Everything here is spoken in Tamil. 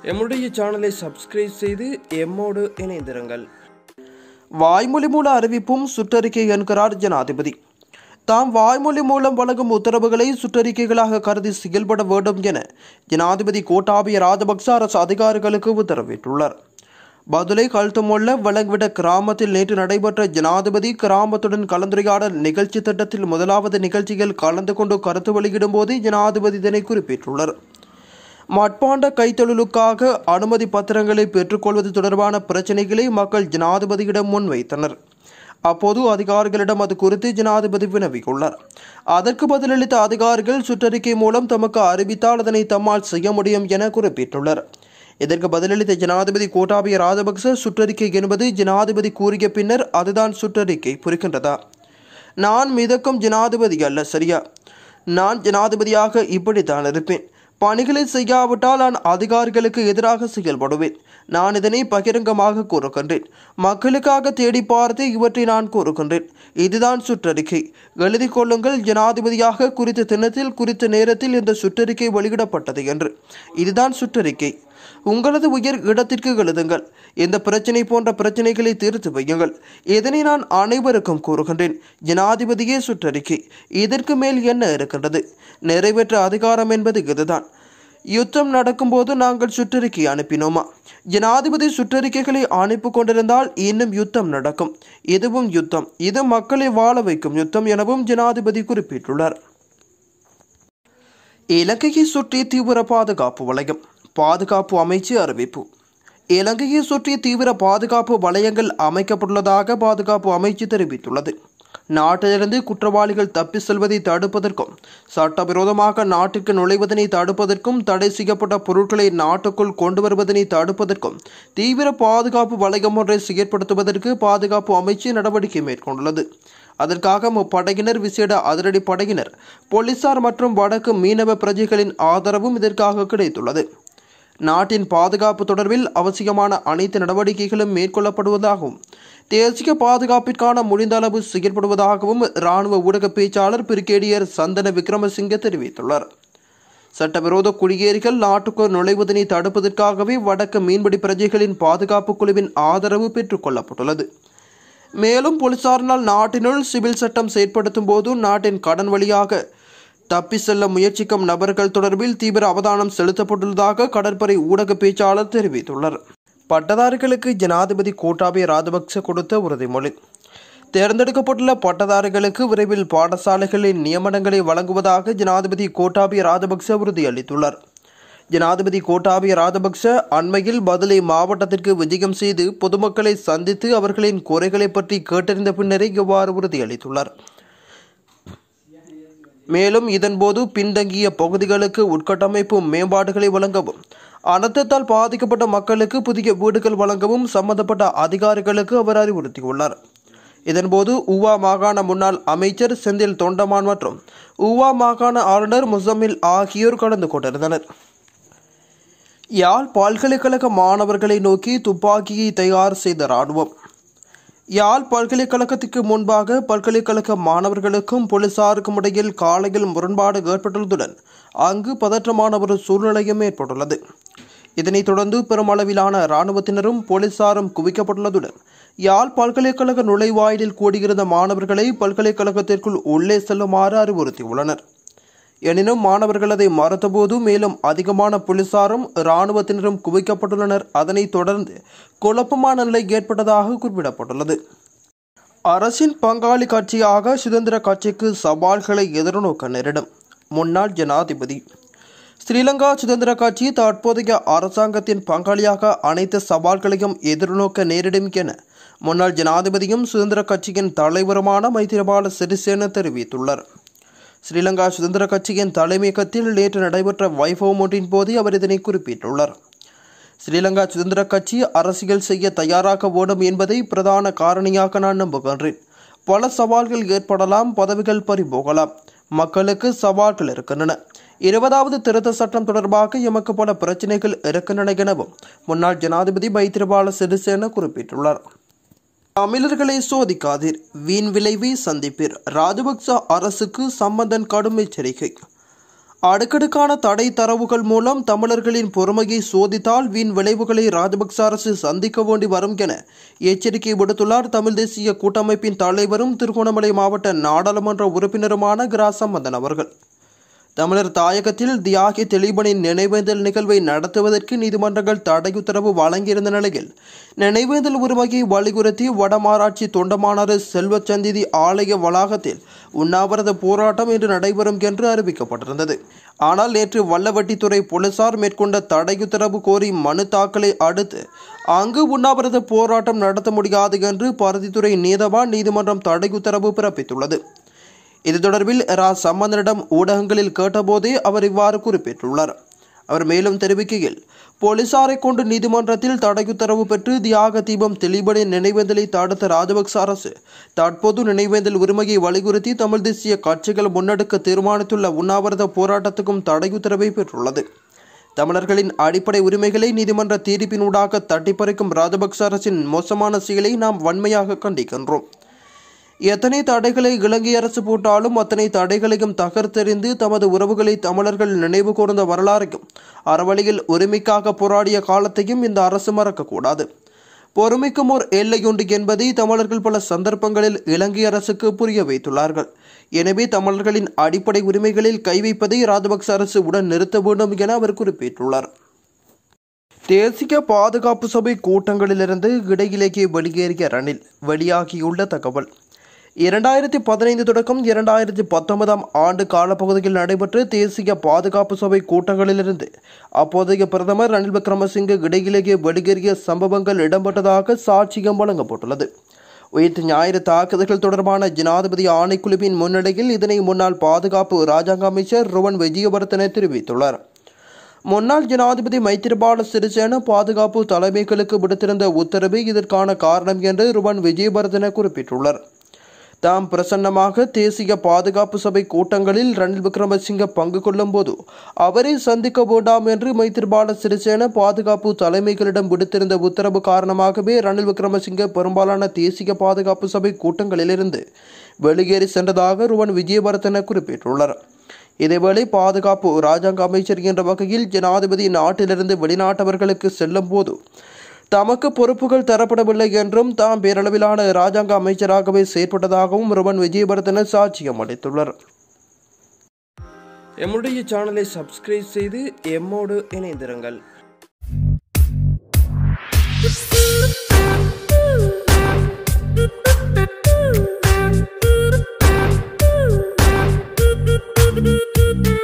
எம்முடைய சேனலை சப்ஸ்கிரைப் செய்து எம்மோடு இணைந்திருங்கள் வாய்மொழி மூல அறிவிப்பும் சுற்றறிக்கை என்கிறார் ஜனாதிபதி தாம் வாய்மொழி மூலம் வழங்கும் உத்தரவுகளை சுற்றறிக்கைகளாக கருதி செயல்பட வேண்டும் என ஜனாதிபதி கோட்டாபய ராஜபக்ச அரசு அதிகாரிகளுக்கு உத்தரவிட்டுள்ளார் பதுளை கல்துமொல்ல வழங்கிவிட கிராமத்தில் நேற்று நடைபெற்ற ஜனாதிபதி கிராமத்துடன் கலந்துரையாடல் நிகழ்ச்சி திட்டத்தில் முதலாவது நிகழ்ச்சியில் கலந்து கொண்டு கருத்து வெளியிடும் போது ஜனாதிபதி இதனை குறிப்பிட்டுள்ளார் மட்பாண்ட கைத்தொழிலுக்காக அனுமதி பத்திரங்களை பெற்றுக்கொள்வது தொடர்பான பிரச்சினைகளை மக்கள் ஜனாதிபதியிடம் முன்வைத்தனர் அப்போது அதிகாரிகளிடம் அது குறித்து ஜனாதிபதி வினவியுள்ளார் அதற்கு பதிலளித்த அதிகாரிகள் சுற்றறிக்கை மூலம் தமக்கு அறிவித்தால் அதனை தம்மால் செய்ய முடியும் என குறிப்பிட்டுள்ளார் இதற்கு பதிலளித்த ஜனாதிபதி கோட்டாபய ராஜபக்ச சுற்றறிக்கை என்பது ஜனாதிபதி கூறிய பின்னர் அதுதான் சுற்றறிக்கை புரிகின்றதா நான் மிதக்கும் ஜனாதிபதி அல்ல சரியா நான் ஜனாதிபதியாக இப்படித்தான் இருப்பேன் பணிகளை செய்யாவிட்டால் நான் அதிகாரிகளுக்கு எதிராக செயல்படுவேன் நான் இதனை பகிரங்கமாக கூறுகின்றேன் மக்களுக்காக தேடி பார்த்து இவற்றை நான் கூறுகின்றேன் இதுதான் சுற்றறிக்கை எழுதி கொள்ளுங்கள் ஜனாதிபதியாக குறித்த தினத்தில் குறித்த நேரத்தில் இந்த சுற்றறிக்கை வெளியிடப்பட்டது என்று இதுதான் சுற்றறிக்கை உங்களது உயர் இடத்திற்கு எழுதுங்கள் இந்த பிரச்சனை போன்ற பிரச்சனைகளை தீர்த்து வையுங்கள் இதனை நான் அனைவருக்கும் கூறுகின்றேன் ஜனாதிபதியே சுற்றறிக்கை இதற்கு மேல் என்ன இருக்கின்றது நிறைவேற்ற அதிகாரம் என்பது இதுதான் யுத்தம் நடக்கும்போது நாங்கள் சுற்றறிக்கை அனுப்பினோமா ஜனாதிபதி சுற்றறிக்கைகளை அனுப்பி கொண்டிருந்தால் இன்னும் யுத்தம் நடக்கும் இதுவும் யுத்தம் இது மக்களை வாழ வைக்கும் யுத்தம் எனவும் ஜனாதிபதி குறிப்பிட்டுள்ளார் இலங்கையை சுற்றி தீவிர பாதுகாப்பு வலயம் பாதுகாப்பு அமைச்சு அறிவிப்பு இலங்கையை சுற்றி தீவிர பாதுகாப்பு வலயங்கள் அமைக்கப்பட்டுள்ளதாக பாதுகாப்பு அமைச்சு தெரிவித்துள்ளது நாட்டிலிருந்து குற்றவாளிகள் தப்பி செல்வதை தடுப்பதற்கும் சட்டவிரோதமாக நாட்டுக்கு நுழைவதனை தடுப்பதற்கும் தடை செய்யப்பட்ட பொருட்களை நாட்டுக்குள் கொண்டு வருவதனை தடுப்பதற்கும் தீவிர பாதுகாப்பு வலயம் ஒன்றை செயற்படுத்துவதற்கு பாதுகாப்பு அமைச்சு நடவடிக்கை மேற்கொண்டுள்ளது அதற்காக முப்படையினர் விசேட அதிரடி படையினர் போலீசார் மற்றும் வடக்கு மீனவ பிரஜைகளின் ஆதரவும் இதற்காக கிடைத்துள்ளது நாட்டின் பாதுகாப்பு தொடர்பில் அவசியமான அனைத்து நடவடிக்கைகளும் மேற்கொள்ளப்படுவதாகவும் தேசிய பாதுகாப்பிற்கான முடிந்த அளவு செயல்படுவதாகவும் இராணுவ ஊடக பேச்சாளர் பிரிகேடியர் சந்தன விக்ரமசிங்க தெரிவித்துள்ளார் சட்டவிரோத குடியேறிகள் நாட்டுக்குள் நுழைவதனை தடுப்பதற்காகவே வடக்கு மீன்பிடி பிரஜைகளின் பாதுகாப்பு குழுவின் ஆதரவு பெற்றுக் கொள்ளப்பட்டுள்ளது மேலும் போலீசாரினால் நாட்டினுள் சிவில் சட்டம் செயற்படுத்தும் போது நாட்டின் கடன் வழியாக தப்பி செல்ல முயற்சிக்கும் நபர்கள் தொடர்பில் தீவிர அவதானம் செலுத்தப்பட்டுள்ளதாக கடற்படை ஊடக பேச்சாளர் தெரிவித்துள்ளார் பட்டதாரிகளுக்கு ஜனாதிபதி கோட்டாபய ராஜபக்ச கொடுத்த உறுதிமொழி தேர்ந்தெடுக்கப்பட்டுள்ள பட்டதாரிகளுக்கு விரைவில் பாடசாலைகளின் நியமனங்களை வழங்குவதாக ஜனாதிபதி கோட்டாபய ராஜபக்ச உறுதியளித்துள்ளார் ஜனாதிபதி கோட்டாபய ராஜபக்ச அண்மையில் பதிலை மாவட்டத்திற்கு விஜயம் செய்து பொதுமக்களை சந்தித்து அவர்களின் குறைகளை பற்றி கேட்டறிந்த பின்னரே இவ்வாறு உறுதியளித்துள்ளார் மேலும் இதன்போது பின்தங்கிய பகுதிகளுக்கு உட்கட்டமைப்பு மேம்பாடுகளை வழங்கவும் அனர்த்தத்தால் பாதிக்கப்பட்ட மக்களுக்கு புதிய வீடுகள் வழங்கவும் சம்பந்தப்பட்ட அதிகாரிகளுக்கு அவர் அறிவுறுத்தியுள்ளார் இதன்போது உவா மாகாண முன்னாள் அமைச்சர் செந்தில் தொண்டமான் மற்றும் உவா மாகாண ஆளுநர் முசம்மில் ஆகியோர் கலந்து கொண்டிருந்தனர் யாழ் பல்கலைக்கழக மாணவர்களை நோக்கி துப்பாக்கியை தயார் செய்த இராணுவம் யாழ் பல்கலைக்கழகத்துக்கு முன்பாக பல்கலைக்கழக மாணவர்களுக்கும் போலீசாருக்கும் இடையில் காலையில் முரண்பாடு ஏற்பட்டுள்ளதுடன் அங்கு பதற்றமான ஒரு சூழ்நிலையும் ஏற்பட்டுள்ளது இதனைத் தொடர்ந்து பெருமளவிலான இராணுவத்தினரும் போலீசாரும் குவிக்கப்பட்டுள்ளதுடன் யாழ் பல்கலைக்கழக நுழைவாயிலில் கூடியிருந்த மாணவர்களை பல்கலைக்கழகத்திற்குள் உள்ளே செல்லுமாறு அறிவுறுத்தியுள்ளனர் எனினும் மாணவர்கள் அதை மறுத்தபோது மேலும் அதிகமான போலீசாரும் இராணுவத்தினரும் குவிக்கப்பட்டுள்ளனர் அதனைத் தொடர்ந்து குழப்பமான நிலை ஏற்பட்டதாக குறிப்பிடப்பட்டுள்ளது அரசின் பங்காளி கட்சியாக சுதந்திர கட்சிக்கு சவால்களை எதிர்நோக்க நேரிடும் முன்னாள் ஜனாதிபதி ஸ்ரீலங்கா சுதந்திர கட்சி தற்போதைய அரசாங்கத்தின் பங்காளியாக அனைத்து சவால்களையும் எதிர்நோக்க நேரிடும் என முன்னாள் ஜனாதிபதியும் சுதந்திர கட்சியின் தலைவருமான மைத்திரிபால சிறிசேன தெரிவித்துள்ளார் ஸ்ரீலங்கா சுதந்திர கட்சியின் தலைமையகத்தில் நேற்று நடைபெற்ற வைபவம் ஒன்றின் போது அவர் இதனை குறிப்பிட்டுள்ளார் ஸ்ரீலங்கா சுதந்திர கட்சி அரசியல் செய்ய தயாராக வேண்டும் என்பதை பிரதான காரணியாக நான் நம்புகின்றேன் பல சவால்கள் ஏற்படலாம் பதவிகள் பறிபோகலாம் மக்களுக்கு சவால்கள் இருக்கின்றன இருபதாவது திருத்த சட்டம் தொடர்பாக எமக்கு பல பிரச்சனைகள் இருக்கின்றன எனவும் முன்னாள் ஜனாதிபதி மைத்திரிபால சிறிசேன குறிப்பிட்டுள்ளார் தமிழர்களை சோதிக்காதீர் வீண் விளைவை சந்திப்பீர் ராஜபக்ச அரசுக்கு சம்பந்தன் கடும் எச்சரிக்கை அடுக்கடுக்கான தடை தரவுகள் மூலம் தமிழர்களின் பொறுமையை சோதித்தால் வீண் விளைவுகளை ராஜபக்ச அரசு சந்திக்க வேண்டி வரும் என எச்சரிக்கை விடுத்துள்ளார் தமிழ் தேசிய கூட்டமைப்பின் தலைவரும் திருகோணமலை மாவட்ட நாடாளுமன்ற உறுப்பினருமான கிரா சம்பந்தன் அவர்கள் தமிழர் தாயகத்தில் தியாகி திலீபனின் நினைவேந்தல் நிகழ்வை நடத்துவதற்கு நீதிமன்றங்கள் தடை உத்தரவு வழங்கியிருந்த நிலையில் நினைவேந்தல் உரிமையை வலியுறுத்தி வடமாராட்சி தொண்டமானாறு செல்வச்சந்திதி ஆலய வளாகத்தில் உண்ணாவிரத போராட்டம் இன்று நடைபெறும் என்று அறிவிக்கப்பட்டிருந்தது ஆனால் நேற்று வல்லவட்டித்துறை போலீசார் மேற்கொண்ட தடை உத்தரவு கோரி மனு தாக்கலை அடுத்து அங்கு உண்ணாவிரத போராட்டம் நடத்த முடியாது என்று பருத்தித்துறை நீதவான் நீதிமன்றம் தடை உத்தரவு பிறப்பித்துள்ளது இது தொடர்பில் ரா சம்பந்தனிடம் ஊடகங்களில் கேட்டபோதே அவர் இவ்வாறு குறிப்பிட்டுள்ளார் அவர் மேலும் தெரிவிக்கையில் போலீசாரை கொண்டு நீதிமன்றத்தில் தடை உத்தரவு பெற்று தியாக தீபம் திலீபனின் நினைவேந்தலை தடுத்த ராஜபக்ச அரசு தற்போது நினைவேந்தல் உரிமையை வலியுறுத்தி தமிழ் தேசிய கட்சிகள் முன்னெடுக்க தீர்மானித்துள்ள உண்ணாவிரத போராட்டத்துக்கும் தடை உத்தரவை பெற்றுள்ளது தமிழர்களின் அடிப்படை உரிமைகளை நீதிமன்ற தீர்ப்பினூடாக தட்டிப்பறிக்கும் ராஜபக்ச அரசின் மோசமான செயலை நாம் வன்மையாக கண்டிக்கின்றோம் எத்தனை தடைகளை இலங்கை அரசு போட்டாலும் அத்தனை தடைகளையும் தகர்த்தெறிந்து தமது உறவுகளை தமிழர்கள் நினைவு கூர்ந்த வரலாறையும் அறவழியில் உரிமைக்காக போராடிய காலத்தையும் இந்த அரசு மறக்கக்கூடாது பொறுமைக்கும் ஓர் எல்லையுண்டு என்பதை தமிழர்கள் பல சந்தர்ப்பங்களில் இலங்கை அரசுக்கு புரிய வைத்துள்ளார்கள் எனவே தமிழர்களின் அடிப்படை உரிமைகளில் கை வைப்பதை ராஜபக்ச அரசு உடன் நிறுத்த வேண்டும் என அவர் குறிப்பிட்டுள்ளார் தேசிய பாதுகாப்பு சபை கூட்டங்களிலிருந்து இடையிலேயே வெளியேறிய ரணில் வெளியாகியுள்ள தகவல் இரண்டாயிரத்தி பதினைந்து தொடக்கம் இரண்டாயிரத்தி பத்தொன்பதாம் ஆண்டு காலப்பகுதியில் நடைபெற்ற தேசிய பாதுகாப்பு சபை கூட்டங்களிலிருந்து அப்போதைய பிரதமர் ரணில் விக்ரமசிங்கே இடையிலேயே வெளியேறிய சம்பவங்கள் இடம்பெற்றதாக சாட்சியம் வழங்கப்பட்டுள்ளது உயிர்த்த ஞாயிறு தாக்குதல்கள் தொடர்பான ஜனாதிபதி ஆணைக்குழுவின் முன்னிலையில் இதனை முன்னாள் பாதுகாப்பு ராஜாங்க அமைச்சர் ருவன் விஜயவர்தன தெரிவித்துள்ளார் முன்னாள் ஜனாதிபதி மைத்திரிபால சிறிசேன பாதுகாப்பு தலைமைகளுக்கு விடுத்திருந்த உத்தரவு இதற்கான காரணம் என்று ருவன் விஜயவர்தன குறிப்பிட்டுள்ளார் தாம் பிரசன்னமாக தேசிய பாதுகாப்பு சபை கூட்டங்களில் ரணில் விக்ரமசிங்க பங்கு கொள்ளும் போது அவரை சந்திக்க வேண்டாம் என்று மைத்திரிபால சிறிசேன பாதுகாப்பு தலைமைகளிடம் விடுத்திருந்த உத்தரவு காரணமாகவே ரணில் விக்ரமசிங்க பெரும்பாலான தேசிய பாதுகாப்பு சபை கூட்டங்களிலிருந்து வெளியேறி சென்றதாக ருவன் விஜயவர்தன குறிப்பிட்டுள்ளார் இதேவேளை பாதுகாப்பு ராஜாங்க அமைச்சர் என்ற வகையில் ஜனாதிபதி நாட்டிலிருந்து வெளிநாட்டவர்களுக்கு செல்லும் போது தமக்கு பொறுப்புகள் தரப்படவில்லை என்றும் தாம் பேரளவிலான ராஜாங்க அமைச்சராகவே செயற்பட்டதாகவும் ருவன் விஜயவர்தன சாட்சியம் அளித்துள்ளார் எம்முடைய சேனலை சப்ஸ்கிரைப் செய்து எம்மோடு இணைந்திருங்கள் Thank you.